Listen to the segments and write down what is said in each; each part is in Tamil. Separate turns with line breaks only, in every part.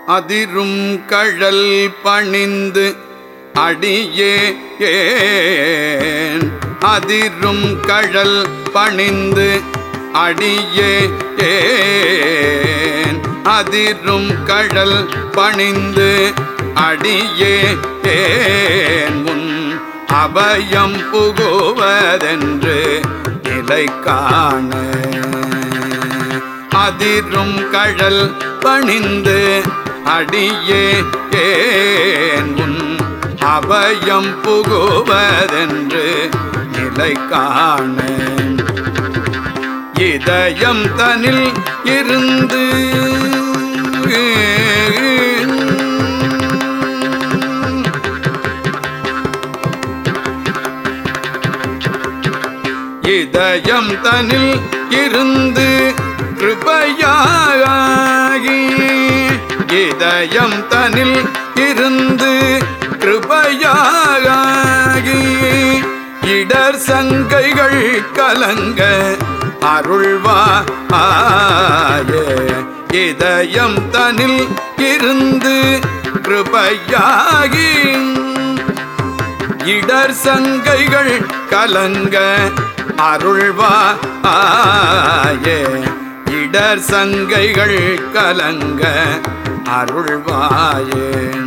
அதிரும் கழல் பணிந்து அடியே ஏன் அதிரும் கழல் பணிந்து அடியே ஏன் அதிரும் கழல் பணிந்து அடியே ஏன் முன் அபயம் புகுவதென்று நிலை காண அதிரும் கழல் பணிந்து அடியே ஏன் உன் அபயம் புகுவதென்று நிலை காண இதயம் தனில் இருந்து இதயம் தனில் இருந்து கிருபையாகி இதயம் தனில் இருந்து கிருபையாகி இடர் சங்கைகள் கலங்க அருள்வாயே இதயம் தனில் இருந்து கிருபையாகி இடர் சங்கைகள் கலங்க அருள்வா ஆயே இடர் சங்கைகள் கலங்க அருள்வாயே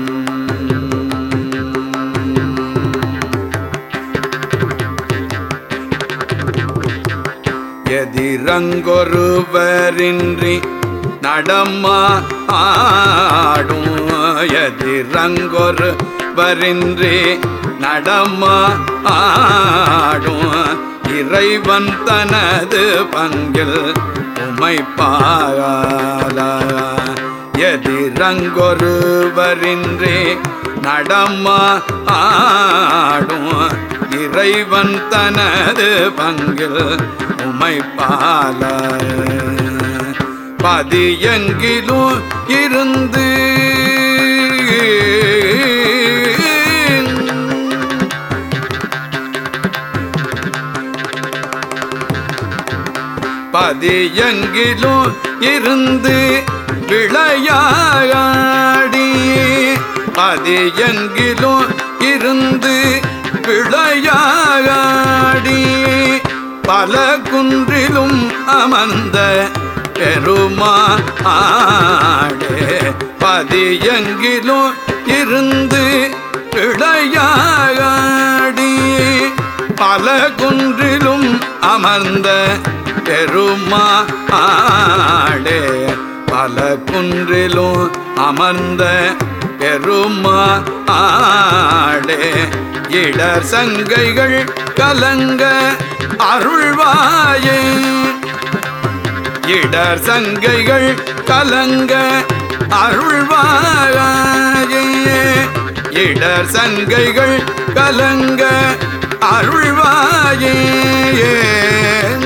எதிரங்கொருவரின்றி நடமா ஆடும் எதிரங்கொருவரின்றி நடமா ஆடும் இறைவன் தனது பங்கில் உமைப்பால எதிரங்கொருவரின்றி நடமா ஆடும் இறைவன் தனது பங்கில் உமைப்பால பதியெங்கிலும் இருந்து பதியெங்கிலும் இருந்து விளையாடி பதியெங்கிலும் இருந்து விளையாடி பல குன்றிலும் அமர்ந்த பெருமா ஆடே பதியெங்கிலும் இருந்து விளையாடி பல குன்றிலும் அமர்ந்த பெருமா ஆடே பல குன்றிலும் அமர்ந்த பெருமா ஆடே இடர் சங்கைகள் கலங்க அருள்வாயே இடர் சங்கைகள் கலங்க அருள்வாயே இடர் சங்கைகள் கலங்க அருள்வாயே